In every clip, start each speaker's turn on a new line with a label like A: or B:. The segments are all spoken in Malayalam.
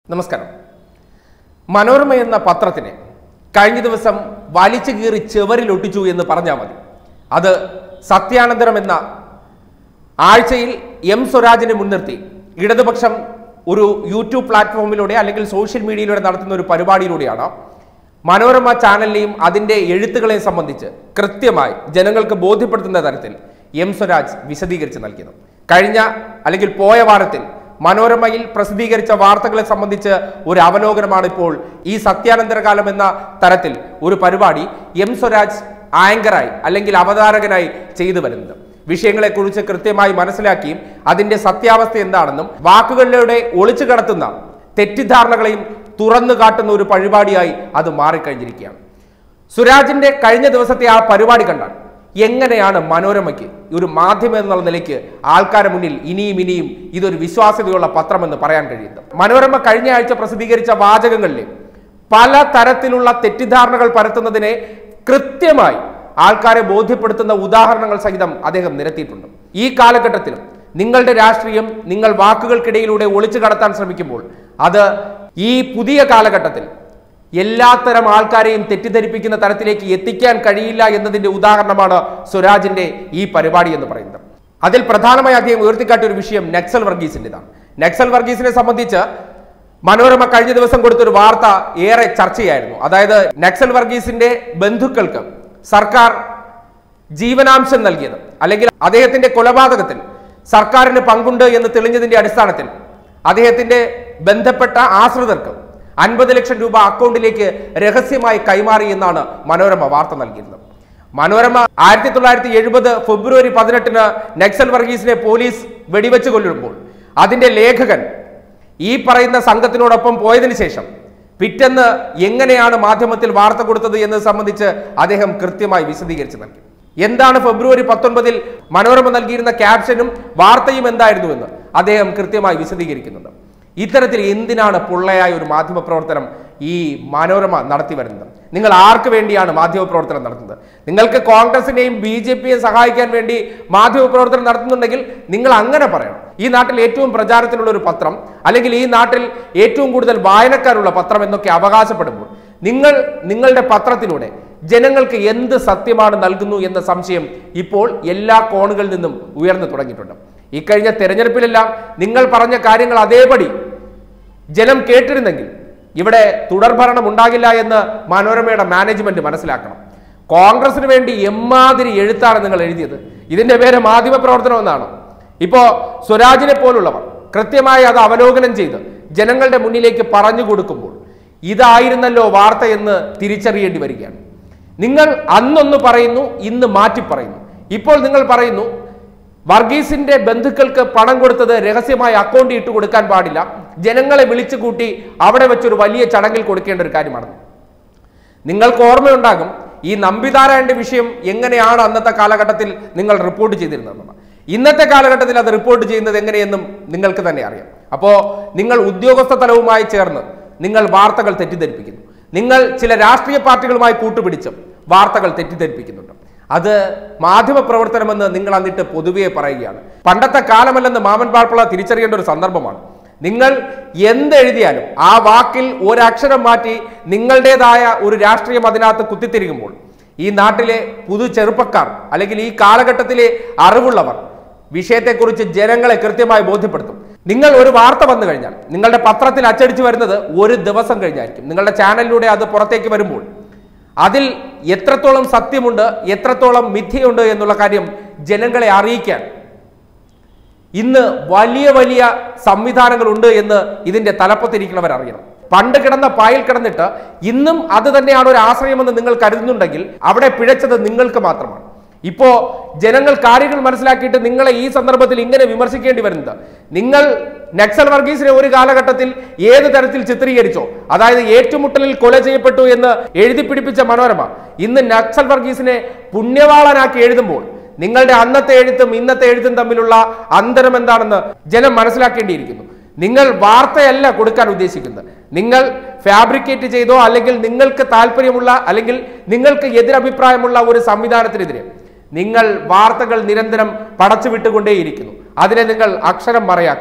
A: നമസ്കാരം മനോരമ എന്ന പത്രത്തിനെ കഴിഞ്ഞ ദിവസം വലിച്ചു കീറി ചെവരിലൊട്ടിച്ചു എന്ന് പറഞ്ഞാൽ മതി അത് സത്യാനന്തരം എന്ന ആഴ്ചയിൽ എം സ്വരാജിനെ മുൻനിർത്തി ഇടതുപക്ഷം ഒരു യൂട്യൂബ് പ്ലാറ്റ്ഫോമിലൂടെ അല്ലെങ്കിൽ സോഷ്യൽ മീഡിയയിലൂടെ നടത്തുന്ന ഒരു പരിപാടിയിലൂടെയാണ് മനോരമ ചാനലിനെയും അതിൻ്റെ എഴുത്തുകളെയും സംബന്ധിച്ച് കൃത്യമായി ജനങ്ങൾക്ക് ബോധ്യപ്പെടുത്തുന്ന തരത്തിൽ എം സ്വരാജ് വിശദീകരിച്ച് നൽകിയത് കഴിഞ്ഞ അല്ലെങ്കിൽ പോയ വാരത്തിൽ മനോരമയിൽ പ്രസിദ്ധീകരിച്ച വാർത്തകളെ സംബന്ധിച്ച് ഒരു അവലോകനമാണ് ഇപ്പോൾ ഈ സത്യാനന്തരകാലം എന്ന തരത്തിൽ ഒരു പരിപാടി എം സ്വരാജ് ആങ്കറായി അല്ലെങ്കിൽ അവതാരകനായി ചെയ്തു വരുന്നത് വിഷയങ്ങളെക്കുറിച്ച് കൃത്യമായി മനസ്സിലാക്കിയും അതിന്റെ സത്യാവസ്ഥ എന്താണെന്നും വാക്കുകളിലൂടെ ഒളിച്ചു കടത്തുന്ന തെറ്റിദ്ധാരണകളെയും തുറന്നു കാട്ടുന്ന ഒരു പരിപാടിയായി അത് മാറിക്കഴിഞ്ഞിരിക്കുകയാണ് സുരാജിന്റെ കഴിഞ്ഞ ദിവസത്തെ ആ പരിപാടി കണ്ടാൽ എങ്ങനെയാണ് മനോരമയ്ക്ക് ഒരു മാധ്യമം എന്നുള്ള നിലയ്ക്ക് ആൾക്കാരുടെ മുന്നിൽ ഇനിയും ഇനിയും ഇതൊരു വിശ്വാസ്യതയുള്ള പത്രമെന്ന് പറയാൻ കഴിയുന്നത് മനോരമ കഴിഞ്ഞ ആഴ്ച പ്രസിദ്ധീകരിച്ച വാചകങ്ങളിലെ പല തരത്തിലുള്ള തെറ്റിദ്ധാരണകൾ പരത്തുന്നതിനെ കൃത്യമായി ആൾക്കാരെ ബോധ്യപ്പെടുത്തുന്ന ഉദാഹരണങ്ങൾ സഹിതം അദ്ദേഹം നിരത്തിയിട്ടുണ്ട് ഈ കാലഘട്ടത്തിലും നിങ്ങളുടെ രാഷ്ട്രീയം നിങ്ങൾ വാക്കുകൾക്കിടയിലൂടെ ഒളിച്ചു കടത്താൻ ശ്രമിക്കുമ്പോൾ അത് ഈ പുതിയ കാലഘട്ടത്തിൽ എല്ലാത്തരം ആൾക്കാരെയും തെറ്റിദ്ധരിപ്പിക്കുന്ന തരത്തിലേക്ക് എത്തിക്കാൻ കഴിയില്ല എന്നതിന്റെ ഉദാഹരണമാണ് സ്വരാജിന്റെ ഈ പരിപാടി എന്ന് പറയുന്നത് അതിൽ പ്രധാനമായി അദ്ദേഹം ഉയർത്തിക്കാട്ടിയ ഒരു വിഷയം നക്സൽ വർഗീസിൻ്റെതാണ് നക്സൽ വർഗീസിനെ സംബന്ധിച്ച് മനോരമ കഴിഞ്ഞ ദിവസം കൊടുത്തൊരു വാർത്ത ഏറെ ചർച്ചയായിരുന്നു അതായത് നക്സൽ വർഗീസിന്റെ ബന്ധുക്കൾക്ക് സർക്കാർ ജീവനാംശം നൽകിയത് അല്ലെങ്കിൽ അദ്ദേഹത്തിന്റെ കൊലപാതകത്തിൽ സർക്കാരിന് പങ്കുണ്ട് എന്ന് തെളിഞ്ഞതിന്റെ അടിസ്ഥാനത്തിൽ അദ്ദേഹത്തിന്റെ ബന്ധപ്പെട്ട ആശ്രിതർക്ക് അൻപത് ലക്ഷം രൂപ അക്കൗണ്ടിലേക്ക് രഹസ്യമായി കൈമാറി എന്നാണ് മനോരമ വാർത്ത നൽകിയിരുന്നത് മനോരമ ആയിരത്തി തൊള്ളായിരത്തി എഴുപത് ഫെബ്രുവരി പതിനെട്ടിന് നക്സൽ വർഗീസിനെ പോലീസ് വെടിവെച്ച് കൊല്ലുമ്പോൾ അതിന്റെ ലേഖകൻ ഈ പറയുന്ന സംഘത്തിനോടൊപ്പം പോയതിനു ശേഷം പിറ്റെന്ന് എങ്ങനെയാണ് മാധ്യമത്തിൽ വാർത്ത കൊടുത്തത് എന്നത് സംബന്ധിച്ച് അദ്ദേഹം കൃത്യമായി വിശദീകരിച്ചു നൽകി എന്താണ് ഫെബ്രുവരി പത്തൊൻപതിൽ മനോരമ നൽകിയിരുന്ന ക്യാപ്ഷനും വാർത്തയും എന്തായിരുന്നു എന്ന് അദ്ദേഹം കൃത്യമായി വിശദീകരിക്കുന്നുണ്ട് ഇത്തരത്തിൽ എന്തിനാണ് പൊള്ളയായ ഒരു മാധ്യമ പ്രവർത്തനം ഈ മനോരമ നടത്തി വരുന്നത് നിങ്ങൾ ആർക്ക് വേണ്ടിയാണ് മാധ്യമ പ്രവർത്തനം നടത്തുന്നത് നിങ്ങൾക്ക് കോൺഗ്രസിനെയും ബി ജെ പിയെയും സഹായിക്കാൻ വേണ്ടി മാധ്യമ പ്രവർത്തനം നടത്തുന്നുണ്ടെങ്കിൽ നിങ്ങൾ അങ്ങനെ പറയണം ഈ നാട്ടിൽ ഏറ്റവും പ്രചാരത്തിലുള്ള ഒരു പത്രം അല്ലെങ്കിൽ ഈ നാട്ടിൽ ഏറ്റവും കൂടുതൽ വായനക്കാരുള്ള പത്രം എന്നൊക്കെ അവകാശപ്പെടുമ്പോൾ നിങ്ങൾ നിങ്ങളുടെ പത്രത്തിലൂടെ ജനങ്ങൾക്ക് എന്ത് സത്യമാണ് നൽകുന്നു എന്ന സംശയം ഇപ്പോൾ എല്ലാ കോണുകളിൽ നിന്നും ഉയർന്നു തുടങ്ങിയിട്ടുണ്ട് ഇക്കഴിഞ്ഞ തെരഞ്ഞെടുപ്പിലെല്ലാം നിങ്ങൾ പറഞ്ഞ കാര്യങ്ങൾ അതേപടി ജനം കേട്ടിരുന്നെങ്കിൽ ഇവിടെ തുടർഭരണം ഉണ്ടാകില്ല എന്ന് മനോരമയുടെ മാനേജ്മെന്റ് മനസ്സിലാക്കണം കോൺഗ്രസിന് വേണ്ടി എമ്മാതിരി എഴുത്താണ് നിങ്ങൾ എഴുതിയത് ഇതിന്റെ പേര് മാധ്യമ പ്രവർത്തനം എന്നാണ് ഇപ്പോ സ്വരാജിനെ പോലുള്ളവർ കൃത്യമായി അത് അവലോകനം ചെയ്ത് ജനങ്ങളുടെ മുന്നിലേക്ക് പറഞ്ഞു കൊടുക്കുമ്പോൾ ഇതായിരുന്നല്ലോ വാർത്ത എന്ന് തിരിച്ചറിയേണ്ടി വരികയാണ് നിങ്ങൾ അന്നൊന്ന് പറയുന്നു ഇന്ന് മാറ്റി പറയുന്നു ഇപ്പോൾ നിങ്ങൾ പറയുന്നു വർഗീസിന്റെ ബന്ധുക്കൾക്ക് പണം കൊടുത്തത് രഹസ്യമായി അക്കൗണ്ട് ഇട്ട് കൊടുക്കാൻ പാടില്ല ജനങ്ങളെ വിളിച്ചു കൂട്ടി അവിടെ വെച്ചൊരു വലിയ ചടങ്ങിൽ കൊടുക്കേണ്ട ഒരു കാര്യമാണ് നിങ്ങൾക്ക് ഓർമ്മയുണ്ടാകും ഈ നമ്പിതാരായന്റെ വിഷയം എങ്ങനെയാണ് അന്നത്തെ കാലഘട്ടത്തിൽ നിങ്ങൾ റിപ്പോർട്ട് ചെയ്തിരുന്നത് ഇന്നത്തെ കാലഘട്ടത്തിൽ അത് റിപ്പോർട്ട് ചെയ്യുന്നത് എങ്ങനെയെന്നും നിങ്ങൾക്ക് തന്നെ അറിയാം അപ്പോൾ നിങ്ങൾ ഉദ്യോഗസ്ഥ തലവുമായി ചേർന്ന് നിങ്ങൾ വാർത്തകൾ തെറ്റിദ്ധരിപ്പിക്കുന്നു നിങ്ങൾ ചില രാഷ്ട്രീയ പാർട്ടികളുമായി കൂട്ടുപിടിച്ചും വാർത്തകൾ തെറ്റിദ്ധരിപ്പിക്കുന്നുണ്ട് അത് മാധ്യമ പ്രവർത്തനമെന്ന് നിങ്ങൾ എന്നിട്ട് പൊതുവെ പറയുകയാണ് പണ്ടത്തെ കാലമല്ലെന്ന് മാമൻ പാർപ്പിള തിരിച്ചറിയേണ്ട ഒരു സന്ദർഭമാണ് നിങ്ങൾ എന്തെഴുതിയാലും ആ വാക്കിൽ ഒരക്ഷരം മാറ്റി നിങ്ങളുടേതായ ഒരു രാഷ്ട്രീയം അതിനകത്ത് കുത്തിത്തിരിക്കുമ്പോൾ ഈ നാട്ടിലെ പുതു ചെറുപ്പക്കാർ അല്ലെങ്കിൽ ഈ കാലഘട്ടത്തിലെ അറിവുള്ളവർ വിഷയത്തെക്കുറിച്ച് ജനങ്ങളെ കൃത്യമായി ബോധ്യപ്പെടുത്തും നിങ്ങൾ ഒരു വാർത്ത വന്നു കഴിഞ്ഞാൽ നിങ്ങളുടെ പത്രത്തിൽ അച്ചടിച്ചു വരുന്നത് ഒരു ദിവസം കഴിഞ്ഞായിരിക്കും നിങ്ങളുടെ ചാനലിലൂടെ അത് പുറത്തേക്ക് വരുമ്പോൾ അതിൽ എത്രത്തോളം സത്യമുണ്ട് എത്രത്തോളം മിഥ്യയുണ്ട് എന്നുള്ള കാര്യം ജനങ്ങളെ അറിയിക്കാൻ ഇന്ന് വലിയ വലിയ സംവിധാനങ്ങളുണ്ട് എന്ന് ഇതിന്റെ തലപ്പത്തിരിക്കുന്നവർ അറിയണം പണ്ട് കിടന്ന പായിൽ കിടന്നിട്ട് ഇന്നും അത് തന്നെയാണ് ഒരു ആശ്രയമെന്ന് നിങ്ങൾ കരുതുന്നുണ്ടെങ്കിൽ അവിടെ പിഴച്ചത് നിങ്ങൾക്ക് മാത്രമാണ് ഇപ്പോ ജനങ്ങൾ കാര്യങ്ങൾ മനസ്സിലാക്കിയിട്ട് നിങ്ങളെ ഈ സന്ദർഭത്തിൽ ഇങ്ങനെ വിമർശിക്കേണ്ടി വരുന്നത് നിങ്ങൾ നക്സൽ വർഗീസിനെ ഒരു കാലഘട്ടത്തിൽ ഏത് തരത്തിൽ ചിത്രീകരിച്ചോ അതായത് ഏറ്റുമുട്ടലിൽ കൊല ചെയ്യപ്പെട്ടു എന്ന് എഴുതി പിടിപ്പിച്ച മനോരമ ഇന്ന് നക്സൽ വർഗീസിനെ പുണ്യവാളനാക്കി എഴുതുമ്പോൾ നിങ്ങളുടെ അന്നത്തെ എഴുത്തും ഇന്നത്തെ എഴുത്തും തമ്മിലുള്ള അന്തരം എന്താണെന്ന് ജനം മനസ്സിലാക്കേണ്ടിയിരിക്കുന്നു നിങ്ങൾ വാർത്തയല്ല കൊടുക്കാൻ ഉദ്ദേശിക്കുന്നത് നിങ്ങൾ ഫാബ്രിക്കേറ്റ് ചെയ്തോ അല്ലെങ്കിൽ നിങ്ങൾക്ക് താല്പര്യമുള്ള അല്ലെങ്കിൽ നിങ്ങൾക്ക് എതിരഭിപ്രായമുള്ള ഒരു സംവിധാനത്തിനെതിരെ നിങ്ങൾ വാർത്തകൾ നിരന്തരം പടച്ചുവിട്ടുകൊണ്ടേയിരിക്കുന്നു അതിനെ നിങ്ങൾ അക്ഷരം മറയാക്കുന്നു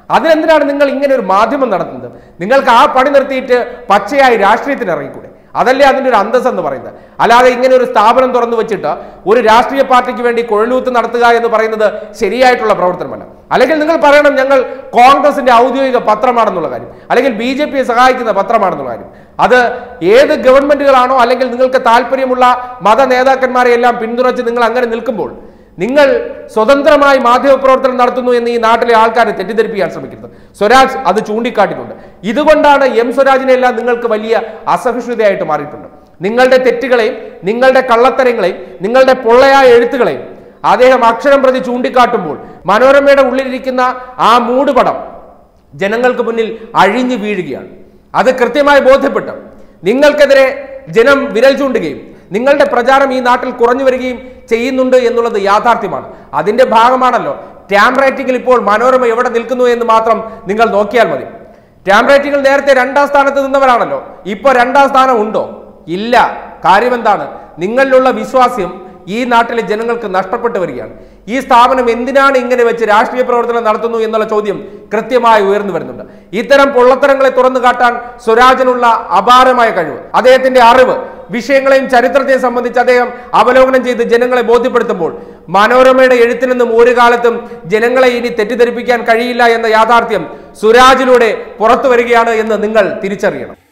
A: അതിനെന്തിനാണ് നിങ്ങൾ ഇങ്ങനെ ഒരു മാധ്യമം നടത്തുന്നത് നിങ്ങൾക്ക് ആ പണി നിർത്തിയിട്ട് പച്ചയായി രാഷ്ട്രീയത്തിന് ഇറങ്ങിക്കൂടെ അതല്ലേ അതിൻ്റെ ഒരു അന്തസ് എന്ന് പറയുന്നത് അല്ലാതെ ഇങ്ങനെ ഒരു സ്ഥാപനം തുറന്നു വെച്ചിട്ട് ഒരു രാഷ്ട്രീയ പാർട്ടിക്ക് വേണ്ടി കുഴലൂത്ത് നടത്തുക എന്ന് പറയുന്നത് ശരിയായിട്ടുള്ള പ്രവർത്തനമല്ല അല്ലെങ്കിൽ നിങ്ങൾ പറയണം ഞങ്ങൾ കോൺഗ്രസിന്റെ ഔദ്യോഗിക പത്രമാണെന്നുള്ള കാര്യം അല്ലെങ്കിൽ ബി ജെ പിയെ സഹായിക്കുന്ന പത്രമാണെന്നുള്ള കാര്യം അത് ഏത് ഗവൺമെന്റുകളാണോ അല്ലെങ്കിൽ നിങ്ങൾക്ക് താല്പര്യമുള്ള മത നേതാക്കന്മാരെ എല്ലാം പിന്തുണച്ച് നിങ്ങൾ അങ്ങനെ നിൽക്കുമ്പോൾ നിങ്ങൾ സ്വതന്ത്രമായി മാധ്യമപ്രവർത്തനം നടത്തുന്നു എന്ന് ഈ നാട്ടിലെ ആൾക്കാരെ തെറ്റിദ്ധരിപ്പിക്കാൻ ശ്രമിക്കരുത് സ്വരാജ് അത് ചൂണ്ടിക്കാട്ടിയിട്ടുണ്ട് ഇതുകൊണ്ടാണ് എം സ്വരാജിനെ എല്ലാം നിങ്ങൾക്ക് വലിയ അസഹിഷ്ണുതയായിട്ട് മാറിയിട്ടുണ്ട് നിങ്ങളുടെ തെറ്റുകളെയും നിങ്ങളുടെ കള്ളത്തരങ്ങളെയും നിങ്ങളുടെ പൊള്ളയായ എഴുത്തുകളെയും അദ്ദേഹം അക്ഷരം പ്രതി ചൂണ്ടിക്കാട്ടുമ്പോൾ മനോരമയുടെ ഉള്ളിലിരിക്കുന്ന ആ മൂടുപടം ജനങ്ങൾക്ക് മുന്നിൽ അഴിഞ്ഞു വീഴുകയാണ് അത് കൃത്യമായി ബോധ്യപ്പെട്ട് നിങ്ങൾക്കെതിരെ ജനം വിരൽ ചൂണ്ടുകയും നിങ്ങളുടെ പ്രചാരം ഈ നാട്ടിൽ കുറഞ്ഞു വരികയും ചെയ്യുന്നുണ്ട് എന്നുള്ളത് യാഥാർത്ഥ്യമാണ് അതിന്റെ ഭാഗമാണല്ലോ ടാം റേറ്റിംഗിൽ ഇപ്പോൾ മനോരമ എവിടെ നിൽക്കുന്നു എന്ന് മാത്രം നിങ്ങൾ നോക്കിയാൽ മതി ടാം റേറ്റിംഗിൽ നേരത്തെ രണ്ടാം സ്ഥാനത്ത് നിന്നവരാണല്ലോ ഇപ്പോൾ രണ്ടാം സ്ഥാനം ഉണ്ടോ ഇല്ല കാര്യം എന്താണ് നിങ്ങളിലുള്ള വിശ്വാസ്യം ഈ നാട്ടിലെ ജനങ്ങൾക്ക് നഷ്ടപ്പെട്ടു വരികയാണ് ഈ സ്ഥാപനം എന്തിനാണ് ഇങ്ങനെ വെച്ച് രാഷ്ട്രീയ പ്രവർത്തനം നടത്തുന്നു എന്നുള്ള ചോദ്യം കൃത്യമായി ഉയർന്നു വരുന്നുണ്ട് ഇത്തരം പൊള്ളത്തരങ്ങളെ തുറന്നു കാട്ടാൻ സ്വരാജനുള്ള അപാരമായ കഴിവ് അദ്ദേഹത്തിന്റെ അറിവ് വിഷയങ്ങളെയും ചരിത്രത്തെയും സംബന്ധിച്ച് അദ്ദേഹം അവലോകനം ചെയ്ത് ജനങ്ങളെ ബോധ്യപ്പെടുത്തുമ്പോൾ മനോരമയുടെ എഴുത്തിൽ നിന്നും ഒരു കാലത്തും ജനങ്ങളെ ഇനി തെറ്റിദ്ധരിപ്പിക്കാൻ കഴിയില്ല എന്ന യാഥാർത്ഥ്യം സുരാജിലൂടെ പുറത്തു വരികയാണ് എന്ന് നിങ്ങൾ തിരിച്ചറിയണം